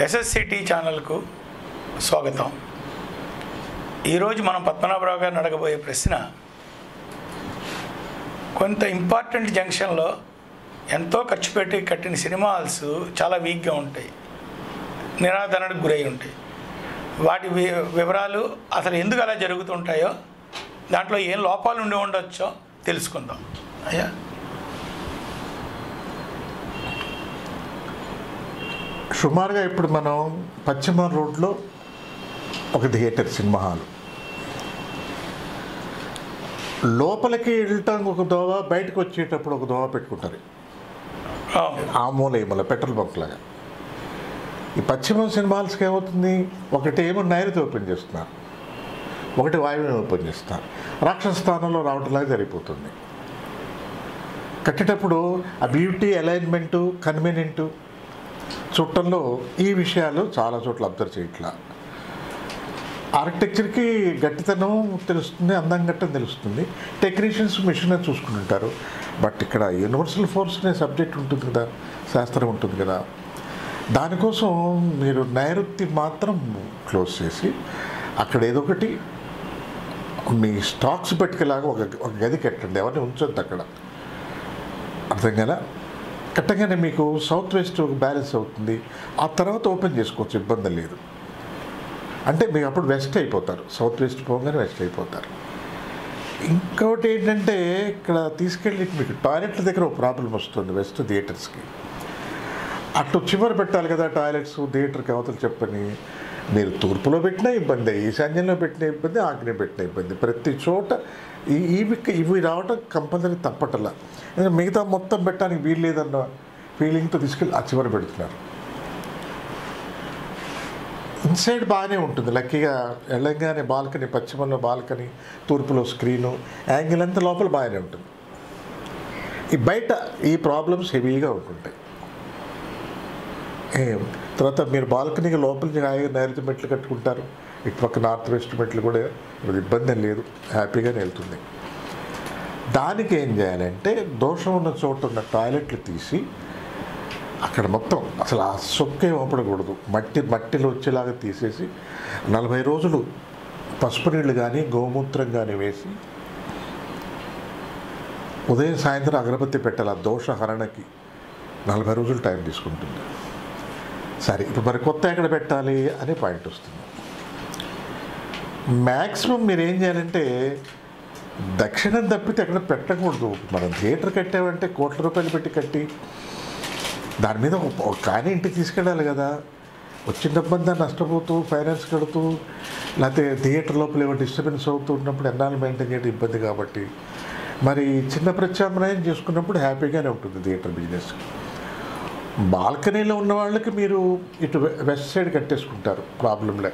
ఎస్ఎస్సిటీ ఛానల్కు స్వాగతం ఈరోజు మనం పద్మనాభరావు గారిని అడగబోయే ప్రశ్న కొంత ఇంపార్టెంట్ జంక్షన్లో ఎంతో ఖర్చు పెట్టి కట్టిన సినిమా హాల్స్ చాలా వీక్గా ఉంటాయి నిరాదరణకు గురై ఉంటాయి వాటి వి- వివరాలు అసలు ఎందుకు అలా జరుగుతుంటాయో దాంట్లో ఏం లోపాలు ఉండి ఉండొచ్చో తెలుసుకుందాం అయ్యా సుమారుగా ఇప్పుడు మనం పశ్చిమ రోడ్లో ఒక థియేటర్ సినిమా హాల్ లోపలికి వెళ్ళటానికి ఒక దోవ బయటకు వచ్చేటప్పుడు ఒక దోవ పెట్టుకుంటారు అవును. ఆ మూల ఈ మూల పెట్రోల్ బంక్ లాగా ఈ పశ్చిమ సినిమా హాల్స్కి ఏమవుతుంది ఒకటి ఏమో నైరుతి ఓపెన్ చేస్తున్నారు ఒకటి వాయువుని ఓపెన్ చేస్తున్నారు రాక్షస స్థానంలో రావటంలాగా జరిగిపోతుంది కట్టేటప్పుడు ఆ బ్యూటీ అలైన్మెంటు కన్వీనియంటు చూడటంలో ఈ విషయాలు చాలా చోట్ల అబ్జర్వ్ చేయట్లా ఆర్కిటెక్చర్కి గట్టితనం తెలుస్తుంది అందం గట్టం తెలుస్తుంది టెక్నీషియన్స్ మిషన్ అని చూసుకుని ఉంటారు బట్ ఇక్కడ యూనివర్సల్ ఫోర్స్ అనే సబ్జెక్ట్ ఉంటుంది కదా శాస్త్రం ఉంటుంది కదా దానికోసం మీరు నైరుతి మాత్రం క్లోజ్ చేసి అక్కడ ఏదో ఒకటి మీ స్టాక్స్ పెట్టుకెలాగా ఒక ఒక గది కట్టండి ఎవరిని ఉంచొద్దు అక్కడ అర్థం కదా కట్టగానే మీకు సౌత్ వెస్ట్ బ్యాలెన్స్ అవుతుంది ఆ తర్వాత ఓపెన్ చేసుకోవచ్చు ఇబ్బంది లేదు అంటే మీకు అప్పుడు వెస్ట్ అయిపోతారు సౌత్ వెస్ట్ పోగానే వెస్ట్ అయిపోతారు ఇంకోటి ఏంటంటే ఇక్కడ తీసుకెళ్ళి మీకు టాయిలెట్ల దగ్గర ఒక ప్రాబ్లం వస్తుంది వెస్ట్ థియేటర్స్కి అటు చివరి పెట్టాలి కదా టాయిలెట్స్ థియేటర్కి అవతలు చెప్పని మీరు తూర్పులో పెట్టినా ఇబ్బంది ఈశాన్యంలో పెట్టిన ఇబ్బంది ఆగ్నేయ పెట్టిన ఇబ్బంది ప్రతి చోట ఈ ఇవి ఇవి రావటం కంపల్సరీ తప్పటలా ఎందుకంటే మిగతా మొత్తం పెట్టడానికి వీలు లేదన్న ఫీలింగ్తో తీసుకెళ్ళి ఆ చివరి పెడుతున్నారు ఇన్సైడ్ బాగానే ఉంటుంది లక్కీగా వెళ్ళంగానే బాల్కనీ పశ్చిమంలో బాల్కనీ తూర్పులో స్క్రీను యాంగిల్ అంతా లోపల బాగానే ఉంటుంది ఈ బయట ఈ ప్రాబ్లమ్స్ హెవీగా ఉంటుంటాయి ఏం తర్వాత మీరు బాల్కనీకి లోపలికి హాయిగా నైరుతి మెట్లు కట్టుకుంటారు ఇటు పక్క నార్త్ వెస్ట్ మెట్లు కూడా ఇప్పుడు ఇబ్బంది ఏం లేదు హ్యాపీగానే వెళ్తుంది దానికి ఏం చేయాలంటే దోషం ఉన్న చోట ఉన్న టాయిలెట్లు తీసి అక్కడ మొత్తం అసలు ఆ సొక్కే ఓపడకూడదు మట్టి మట్టిలో వచ్చేలాగా తీసేసి నలభై రోజులు పసుపు నీళ్ళు కానీ గోమూత్రం కానీ వేసి ఉదయం సాయంత్రం అగరబత్తి పెట్టాలి ఆ దోష హరణకి నలభై రోజులు టైం తీసుకుంటుంది సరే ఇప్పుడు మరి కొత్త ఎక్కడ పెట్టాలి అనే పాయింట్ వస్తుంది మ్యాక్సిమం మీరు ఏం చేయాలంటే దక్షిణం తప్పితే ఎక్కడ పెట్టకూడదు మనం థియేటర్ కట్టామంటే కోట్ల రూపాయలు పెట్టి కట్టి దాని మీద ఒక- ఒక కానీ ఇంటికి తీసుకెళ్ళాలి కదా వచ్చిన డబ్బంతా నష్టపోతూ ఫైనాన్స్ కడుతూ లేకపోతే థియేటర్ లోపల ఏమో డిస్టర్బెన్స్ అవుతూ ఉన్నప్పుడు ఎన్నాళ్ళు మెయింటైన్ చేయడం ఇబ్బంది కాబట్టి మరి చిన్న ప్రత్యామ్నాయం చేసుకున్నప్పుడు హ్యాపీగానే ఉంటుంది థియేటర్ బిజినెస్ బాల్కనీలో ఉన్న వాళ్ళకి మీరు ఇటు వె- వెస్ట్ సైడ్ కట్టేసుకుంటారు ప్రాబ్లంలే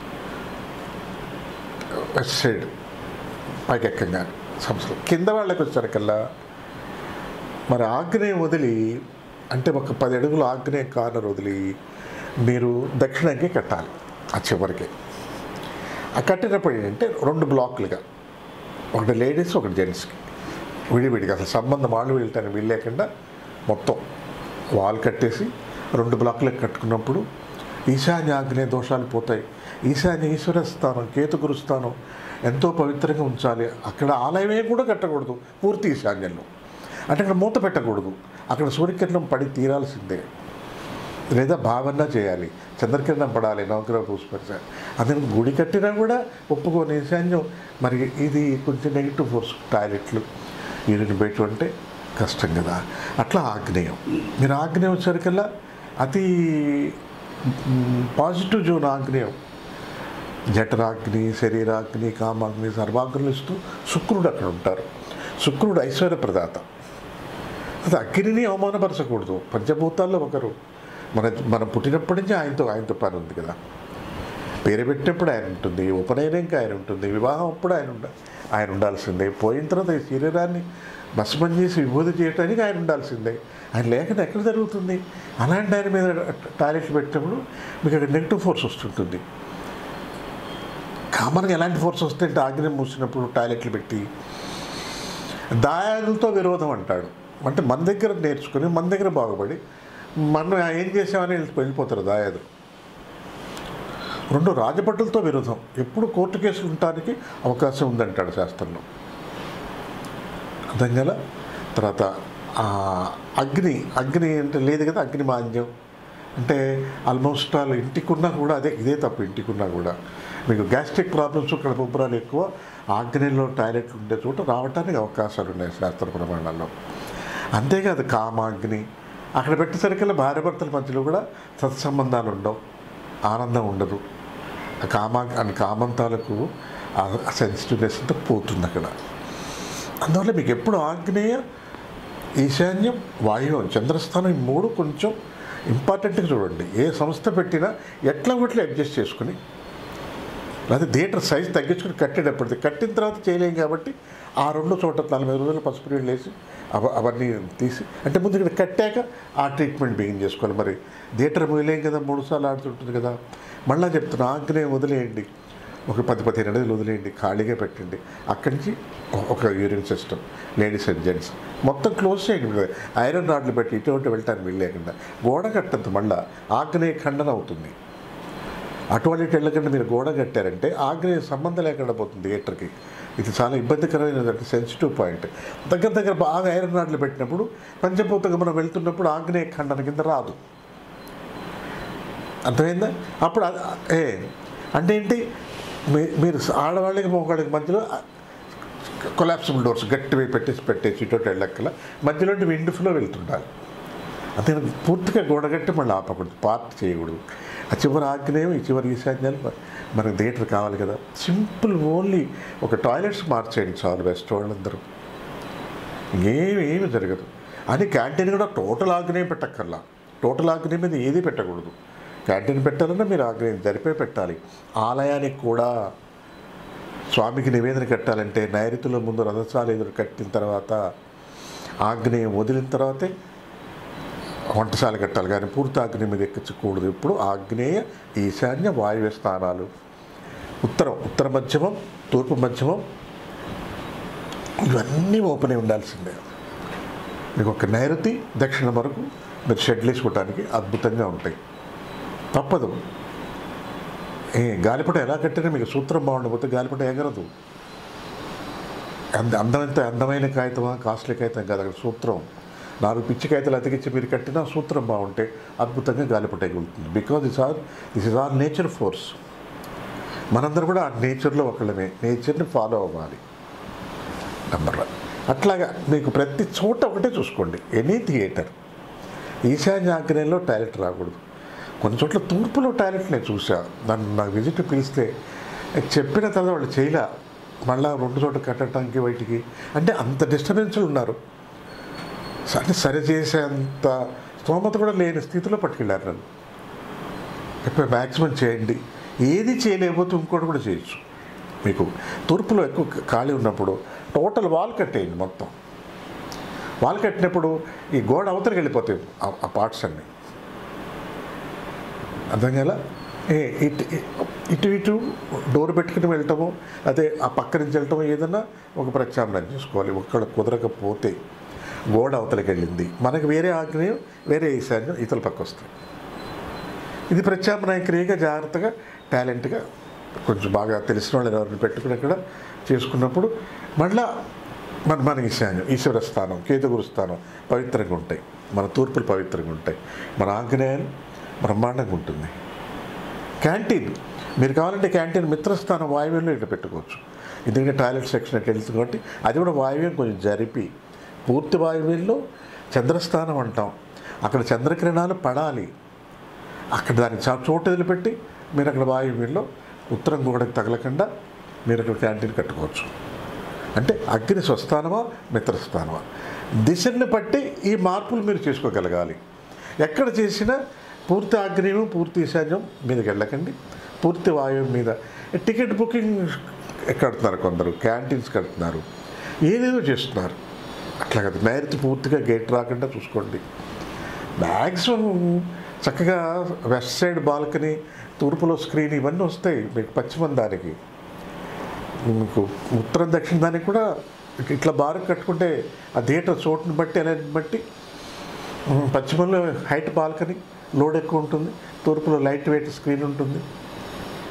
వెస్ట్ సైడ్ పైకి ఎక్కంగానే సంస్థలు కింద వాళ్ళకి వచ్చారకల్లా మరి ఆగ్నేయం వదిలి అంటే ఒక పది అడుగులు ఆగ్నేయ కార్నర్ వదిలి మీరు దక్షిణంకి కట్టాలి ఆ చివరికి ఆ కట్టినప్పుడు ఏంటంటే రెండు బ్లాకులుగా ఒకటి లేడీస్ ఒకటి జెంట్స్కి విడివిడిగా అసలు సంబంధం వాళ్ళు వీళ్ళటానికి వీలు లేకుండా మొత్తం వాల్ కట్టేసి రెండు బ్లాకులకు కట్టుకున్నప్పుడు ఈశాన్య ఆగ్నేయ దోషాలు పోతాయి ఈశాన్య ఈశ్వర స్థానం కేతుగురు స్థానం ఎంతో పవిత్రంగా ఉంచాలి అక్కడ ఆలయమే కూడా కట్టకూడదు పూర్తి ఈశాన్యంలో అంటే అక్కడ మూత పెట్టకూడదు అక్కడ సూర్యకిరణం పడి తీరాల్సిందే లేదా భావన చేయాలి చంద్రకిరణం పడాలి నవగ్రహ పుష్పర్శ అందుకని గుడి కట్టినా కూడా ఒప్పుకోని ఈశాన్యం మరి ఇది కొంచెం నెగిటివ్ ఫోర్స్ టాయిలెట్లు యూరిన్ బయట అంటే కష్టం కదా అట్లా ఆగ్నేయం మీరు ఆగ్నేయం వచ్చేసరికల్లా అతి మ్, పాజిటివ్ జోన్ ఆగ్నేయం జఠరాగ్ని శరీరాగ్ని కామాగ్ని సర్వాగ్నులు ఇస్తూ శుక్రుడు అక్కడ ఉంటారు శుక్రుడు ఐశ్వర్య ప్రదాత అది అగ్నిని అవమానపరచకూడదు పంచభూతాల్లో ఒకరు మన మనం పుట్టినప్పటి నుంచి ఆయనతో ఆయనతో పని ఉంది కదా పేరు పెట్టినప్పుడు ఆయన ఉంటుంది ఉపనయనంకి ఆయన ఉంటుంది వివాహం అప్పుడు ఆయన ఉండ ఆయన ఉండాల్సిందే పోయిన తర్వాత ఈ శరీరాన్ని భస్మం చేసి విభూతి చేయడానికి ఆయన ఉండాల్సిందే ఆయన లేకుండా ఎక్కడ జరుగుతుంది అలాంటి ఆయన మీద టాయిలెట్లు పెట్టినప్పుడు మీకు అక్కడ నెగిటివ్ ఫోర్స్ వస్తుంటుంది కామన్గా ఎలాంటి ఫోర్స్ వస్తుంటే ఆగ్నేయం మూసినప్పుడు టాయిలెట్లు పెట్టి దాయాదులతో విరోధం అంటాడు అంటే మన దగ్గర నేర్చుకుని మన దగ్గర బాగుపడి మనం ఏం చేసామని వెళ్ళి- వెళ్ళిపోతారు దాయాదులు రెండు రాజభటులతో విరోధం ఎప్పుడు కోర్టు కేసులు ఉండటానికి అవకాశం ఉందంటాడు శాస్త్రంలో అర్థం కదా తర్వాత ఆ అగ్ని అగ్ని అంటే లేదు కదా అగ్ని మాంద్యం అంటే ఆల్మోస్ట్ ఆల్ ఇంటికున్నా కూడా అదే ఇదే తప్పు ఇంటికున్నా కూడా మీకు గ్యాస్ట్రిక్ ప్రాబ్లమ్స్ ఇక్కడ ఉబ్బరాలు ఎక్కువ ఆగ్నేయంలో టాయిలెట్లు ఉండే చోట రావడానికి అవకాశాలు ఉన్నాయి శాస్త్ర ప్రమాణాల్లో అంతేకాదు కామాగ్ని అక్కడ పెట్టేసరికల్లా భార్యాభర్తల మధ్యలో కూడా సత్సంబంధాలు ఉండవు ఆనందం ఉండదు ఆ కామా అని కామంతాలకు ఆ సెన్సిటివ్నెస్ అంతా పోతుంది అక్కడ అందువల్ల మీకు ఎప్పుడు ఆగ్నేయ ఈశాన్యం వాయువ్యం చంద్రస్థానం ఈ మూడు కొంచెం ఇంపార్టెంట్గా చూడండి ఏ సంస్థ పెట్టినా ఎట్లా ఒకటి అడ్జస్ట్ చేసుకుని లేదా థియేటర్ సైజ్ తగ్గించుకుని కట్టేటప్పుడు కట్టిన తర్వాత చేయలేం కాబట్టి ఆ రెండు చోట నలభై రోజులు పసుపు నీళ్ళు వేసి అవ అవన్నీ తీసి అంటే ముందు ఇక్కడ కట్టాక ఆ ట్రీట్మెంట్ బిగిన్ చేసుకోవాలి మరి థియేటర్ మొదలేం కదా మూడు సార్లు ఆడుతుంటుంది కదా మళ్ళీ చెప్తున్నా ఆగ్నేయం వదిలేయండి ఒక పది పదిహేను అడుగులు వదిలేయండి ఖాళీగా పెట్టండి అక్కడి నుంచి ఒక urine system ladies and gents మొత్తం క్లోజ్ చేయండి ఐరన్ రాడ్లు పెట్టి ఇటువంటి వెళ్ళటానికి వెళ్ళలేకుండా గోడ కట్టద్దు మళ్ళీ ఆగ్నేయ ఖండన అవుతుంది అటువంటి వెళ్ళకుండా మీరు గోడ కట్టారంటే ఆగ్నేయ సంబంధం లేకుండా పోతుంది థియేటర్కి ఇది చాలా ఇబ్బందికరమైన సెన్సిటివ్ పాయింట్ దగ్గర దగ్గర బాగా ఐరన్ రాడ్లు పెట్టినప్పుడు పంచభూతంగా మనం వెళ్తున్నప్పుడు ఆగ్నేయ ఖండన కింద రాదు అర్థమైందా అప్పుడు అది- ఏ అంటే ఏంటి మీ- మీరు ఆడవాళ్ళకి మగవాళ్ళకి మధ్యలో కొలాప్సిబుల్ డోర్స్ గట్టివి పెట్టేసి పెట్టేసి ఇటు వెళ్ళక్కల మధ్యలో విండ్ ఫ్లో వెళ్తుండాలి అంతే పూర్తిగా గోడగట్టి మళ్ళీ ఆపకూడదు పార్ట్ చేయకూడదు ఆ చివరి ఆగ్నేయం ఈ చివరి ఈశాన్యాలు మ- మనకు థియేటర్ కావాలి కదా సింపుల్ ఓన్లీ ఒక టాయిలెట్స్ మార్చేయండి చాలు బెస్ట్ వాళ్ళందరూ ఏమి ఏమి జరగదు అని క్యాంటీన్ కూడా టోటల్ ఆగ్నేయం పెట్టక్కర్లా టోటల్ ఆగ్నేయం మీద ఏది పెట్టకూడదు క్యాంటీన్ పెట్టాలన్నా మీరు ఆగ్నేయం జరిపే పెట్టాలి ఆలయానికి కూడా స్వామికి నివేదన కట్టాలంటే నైరుతిలో ముందు రథశాల ఎదురు కట్టిన తర్వాత ఆగ్నేయం వదిలిన తర్వాతే వంటశాల కట్టాలి కానీ పూర్తి ఆగ్నేయం మీద ఎక్కించకూడదు ఇప్పుడు ఆగ్నేయ ఈశాన్య వాయువ్య స్థానాలు ఉత్తరం ఉత్తర మధ్యమం తూర్పు మధ్యమం ఇవన్నీ ఓపెన్ అయి ఉండాల్సిందే మీకు ఒక నైరుతి దక్షిణం వరకు మీరు షెడ్లు వేసుకోవడానికి అద్భుతంగా ఉంటాయి తప్పదు ఏ గాలిపట ఎలా కట్టినా మీకు సూత్రం బాగుండకపోతే గాలిపట ఎగరదు అంద అందమంత అందమైన కాగితమా కాస్ట్లీ కాగితం కాదు అక్కడ సూత్రం నాలుగు పిచ్చి కాగితాలు అతికించి మీరు కట్టినా సూత్రం బాగుంటే అద్భుతంగా గాలిపట ఎగురుతుంది because is our this is our nature force మనందరం కూడా ఆ నేచర్లో ఒకళ్ళమే నేచర్ని ఫాలో అవ్వాలి నెంబర్ వన్ అట్లాగా మీకు ప్రతి చోట ఒకటే చూసుకోండి ఎనీ థియేటర్ ఈశాన్య ఆగ్నేయంలో టాయిలెట్ రాకూడదు కొన్ని చోట్ల తూర్పులో టాయిలెట్ నేను చూసా నన్ను నాకు విజిట్ పిలిస్తే చెప్పిన తర్వాత వాళ్ళు చేయలే మళ్ళా రెండు చోట్ల కట్టడానికి బయటికి అంటే అంత డిస్టర్బెన్స్లు ఉన్నారు అంటే సరి చేసేంత స్తోమత కూడా లేని స్థితిలో పట్టుకెళ్ళారు నన్ను ఇప్పుడు మ్యాక్సిమం చేయండి ఏది చేయలేకపోతే ఇంకోటి కూడా చేయొచ్చు మీకు తూర్పులో ఎక్కువ ఖాళీ ఉన్నప్పుడు టోటల్ వాల్ కట్టేయండి మొత్తం వాల్ కట్టినప్పుడు ఈ గోడ అవతలకి వెళ్ళిపోతాయి ఆ- ఆ పార్ట్స్ అన్నీ అర్థం కదా ఏ ఇటు ఇటు ఇటు డోర్ పెట్టుకుని వెళ్ళటము అదే ఆ పక్క నుంచి వెళ్ళటము ఏదన్నా ఒక ప్రత్యామ్నాయం చేసుకోవాలి ఒక్కడ కుదరకపోతే గోడ అవతలకి వెళ్ళింది మనకి వేరే ఆగ్నేయం వేరే ఈశాన్యం ఇతల పక్క వస్తాయి ఇది ప్రత్యామ్నాయ క్రియగా జాగ్రత్తగా టాలెంట్గా కొంచెం బాగా తెలిసిన వాళ్ళు ఎవరిని పెట్టుకుని అక్కడ చేసుకున్నప్పుడు మళ్ళా మన మన ఈశాన్యం ఈశ్వర స్థానం కేతుగురు స్థానం పవిత్రంగా ఉంటాయి మన తూర్పులు పవిత్రంగా ఉంటాయి మన ఆగ్నేయాలు బ్రహ్మాండంగా ఉంటుంది క్యాంటీన్ మీరు కావాలంటే క్యాంటీన్ మిత్రస్థానం వాయువ్యంలో ఇక్కడ పెట్టుకోవచ్చు ఎందుకంటే టాయిలెట్ సెక్షన్ అట్లా వెళ్తుంది కాబట్టి అది కూడా వాయువ్యం కొంచెం జరిపి పూర్తి వాయువ్యంలో చంద్రస్థానం అంటాం అక్కడ చంద్రకిరణాలు పడాలి అక్కడ దానికి చా చోటు వదిలిపెట్టి మీరు అక్కడ వాయువ్యంలో ఉత్తరం గోడకు తగలకుండా మీరు అక్కడ క్యాంటీన్ కట్టుకోవచ్చు అంటే అగ్ని స్వస్థానమా మిత్రస్థానమా దిశని బట్టి ఈ మార్పులు మీరు చేసుకోగలగాలి ఎక్కడ చేసినా పూర్తి ఆగ్నేయం పూర్తి ఈశాన్యం మీదకి వెళ్ళకండి పూర్తి వాయువు మీద టికెట్ బుకింగ్ కడుతున్నారు కొందరు క్యాంటీన్స్ కడుతున్నారు ఏదేదో చేస్తున్నారు అట్లా కదా నైరుతి పూర్తిగా గేట్ రాకుండా చూసుకోండి మ్యాక్సిమం చక్కగా వెస్ట్ సైడ్ బాల్కనీ తూర్పులో స్క్రీన్ ఇవన్నీ వస్తాయి మీకు పశ్చిమం దానికి మీకు ఉత్తరం దక్షిణ దానికి కూడా ఇట్లా బారు కట్టుకుంటే ఆ థియేటర్ చోటుని బట్టి అనేది బట్టి ఉమ్, పశ్చిమంలో హైట్ బాల్కనీ లోడ్ ఎక్కువ ఉంటుంది తూర్పులో లైట్ వెయిట్ స్క్రీన్ ఉంటుంది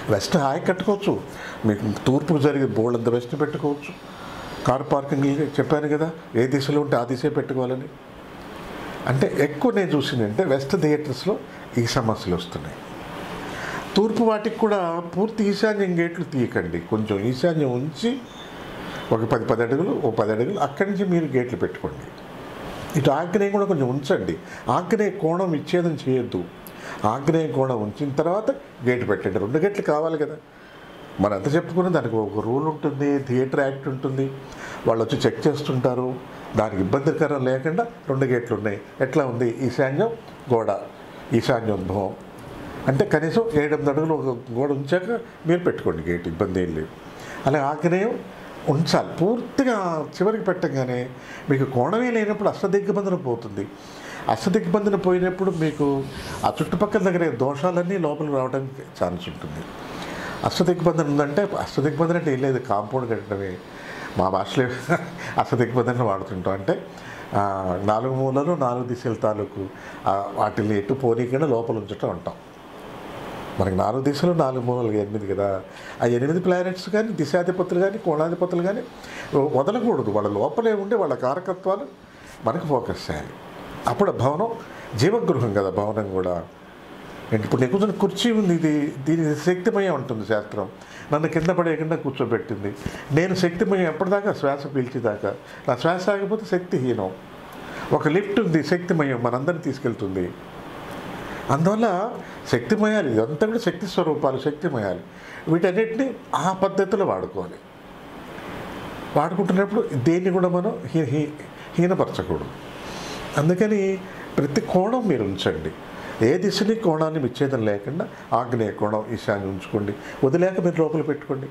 వెస్ట్ హాయి కట్టుకోవచ్చు మీకు తూర్పుకు జరిగే బోర్డంత వెస్ట్ పెట్టుకోవచ్చు కార్ పార్కింగ్ చెప్పాను కదా ఏ దిశలో ఉంటే ఆ దిశే పెట్టుకోవాలని అంటే ఎక్కువ నేను చూసింది అంటే వెస్ట్ థియేటర్స్లో ఈ సమస్యలు వస్తున్నాయి తూర్పు వాటికి కూడా పూర్తి ఈశాన్యం గేట్లు తీయకండి కొంచెం ఈశాన్యం ఉంచి ఒక పది పది అడుగులు ఓ పది అడుగులు అక్కడి నుంచి మీరు గేట్లు పెట్టుకోండి ఇటు ఆగ్నేయం కూడా కొంచెం ఉంచండి ఆగ్నేయ కోణం విచ్ఛేదం చేయొద్దు ఆగ్నేయ కోణం ఉంచిన తర్వాత గేట్ పెట్టండి రెండు గేట్లు కావాలి కదా మనం ఎంత చెప్పుకున్నా దానికి ఒక రూల్ ఉంటుంది థియేటర్ యాక్ట్ ఉంటుంది వాళ్ళు వచ్చి చెక్ చేస్తుంటారు దానికి ఇబ్బందికరం లేకుండా రెండు గేట్లు ఉన్నాయి ఎట్లా ఉంది ఈశాన్యం గోడ ఈశాన్యోద్భవం అంటే కనీసం ఏడెనిమిది అడుగులు ఒక గోడ ఉంచాక మీరు పెట్టుకోండి గేట్ ఇబ్బంది ఏం లేదు అలా ఆగ్నేయం ఉంచాలి పూర్తిగా చివరికి పెట్టగానే మీకు కోణమే లేనప్పుడు అష్టదిగ్బంధన పోతుంది అష్టదిగ్బంధన పోయినప్పుడు మీకు ఆ చుట్టుపక్కల దగ్గర దోషాలన్నీ లోపలికి రావడానికి ఛాన్స్ ఉంటుంది అష్టదిగ్బంధన ఉందంటే అష్టదిగ్బంధన అంటే ఏం లేదు కాంపౌండ్ కట్టడమే మా భాషలో అష్టదిగ్బంధన వాడుతుంటాం అంటే ఆ, నాలుగు మూలలు నాలుగు దిశల తాలూకు ఆ, వాటిని ఎటు పోనీకుండా లోపల ఉంచటం అంటాం మనకి నాలుగు దిశలు నాలుగు మూలలు ఎనిమిది కదా ఆ ఎనిమిది ప్లానెట్స్ కానీ దిశాధిపతులు కానీ కోణాధిపతులు కానీ వదలకూడదు వాళ్ళ లోపలే ఉండి వాళ్ళ కారకత్వాలు మనకు ఫోకస్ చేయాలి అప్పుడు ఆ భవనం జీవగృహం కదా భవనం కూడా ఏంటి ఇప్పుడు నేను కూర్చొని కుర్చీ ఉంది ఇది దీని శక్తిమయం ఉంటుంది శాస్త్రం నన్ను కింద పడేయకుండా కూర్చోబెట్టింది నేను శక్తిమయం ఎప్పటిదాకా శ్వాస పీల్చేదాకా నా శ్వాస ఆగిపోతే శక్తిహీనం ఒక లిఫ్ట్ ఉంది శక్తిమయం మనందరిని తీసుకెళ్తుంది అందువల్ల శక్తిమయాలు ఇదంతా కూడా శక్తి స్వరూపాలు శక్తిమయాలు వీటన్నిటిని ఆ పద్ధతిలో వాడుకోవాలి వాడుకుంటున్నప్పుడు దేన్ని కూడా మనం హీ హీ హీనపరచకూడదు అందుకని ప్రతి కోణం మీరు ఉంచండి ఏ దిశని కోణాన్ని విచ్ఛేదం లేకుండా ఆగ్నేయ కోణం ఈశాన్యం ఉంచుకోండి వదిలేక మీరు లోపల పెట్టుకోండి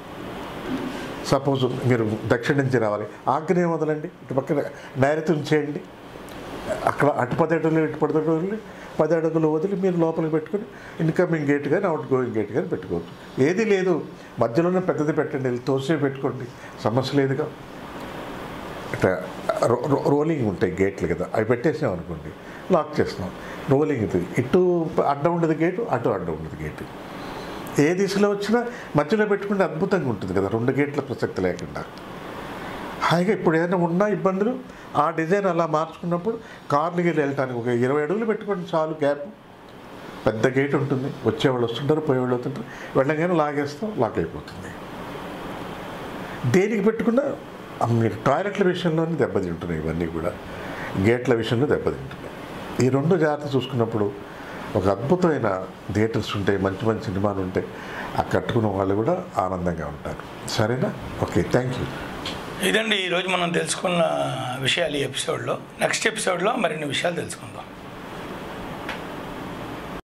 సపోజ్ మీరు దక్షిణ నుంచి రావాలి ఆగ్నేయం వదలండి ఇటు పక్కన నైరుతి ఉంచేయండి అక్కడ అటు పది అడుగులు ఇటు పది అడుగులు పది అడుగులు వదిలి మీరు లోపలికి పెట్టుకొని ఇన్కమింగ్ గేట్ కానీ అవుట్ గోయింగ్ గేట్ కానీ పెట్టుకోవచ్చు ఏది లేదు మధ్యలోనే పెద్దది పెట్టండి ఇది తోసే పెట్టుకోండి సమస్య లేదుగా ఇట్లా రో- రో- రోలింగ్ ఉంటాయి గేట్లు కదా అవి పెట్టేసాం అనుకోండి లాక్ చేస్తున్నాం రోలింగ్ ఇది ఇటు అడ్డం ఉండదు గేటు అటు అడ్డం ఉండదు గేటు ఏ దిశలో వచ్చినా మధ్యలో పెట్టుకుంటే అద్భుతంగా ఉంటుంది కదా రెండు గేట్ల ప్రసక్తి లేకుండా హాయిగా ఇప్పుడు ఏదైనా ఉన్నా ఇబ్బందులు ఆ డిజైన్ అలా మార్చుకున్నప్పుడు కార్లకి వెళ్ళటానికి ఒక ఇరవై అడుగులు పెట్టుకోండి చాలు గ్యాప్ పెద్ద గేట్ ఉంటుంది వచ్చేవాళ్ళు వస్తుంటారు పోయేవాళ్ళు వస్తుంటారు వెళ్ళగానే లాగేస్తాం లాక్ అయిపోతుంది దేనికి పెట్టుకున్నా ఆ మీరు టాయిలెట్ల విషయంలోనే దెబ్బతింటున్నాయి ఇవన్నీ కూడా గేట్ల విషయంలో దెబ్బతింటున్నాయి ఈ రెండు జాగ్రత్త చూసుకున్నప్పుడు ఒక అద్భుతమైన థియేటర్స్ ఉంటాయి మంచి మంచి సినిమాలు ఉంటాయి ఆ కట్టుకున్న వాళ్ళు కూడా ఆనందంగా ఉంటారు సరేనా ఓకే థ్యాంక్ యూ ఇదండి ఈరోజు మనం తెలుసుకున్న విషయాలు ఈ ఎపిసోడ్లో నెక్స్ట్ ఎపిసోడ్లో మరిన్ని విషయాలు తెలుసుకుందాం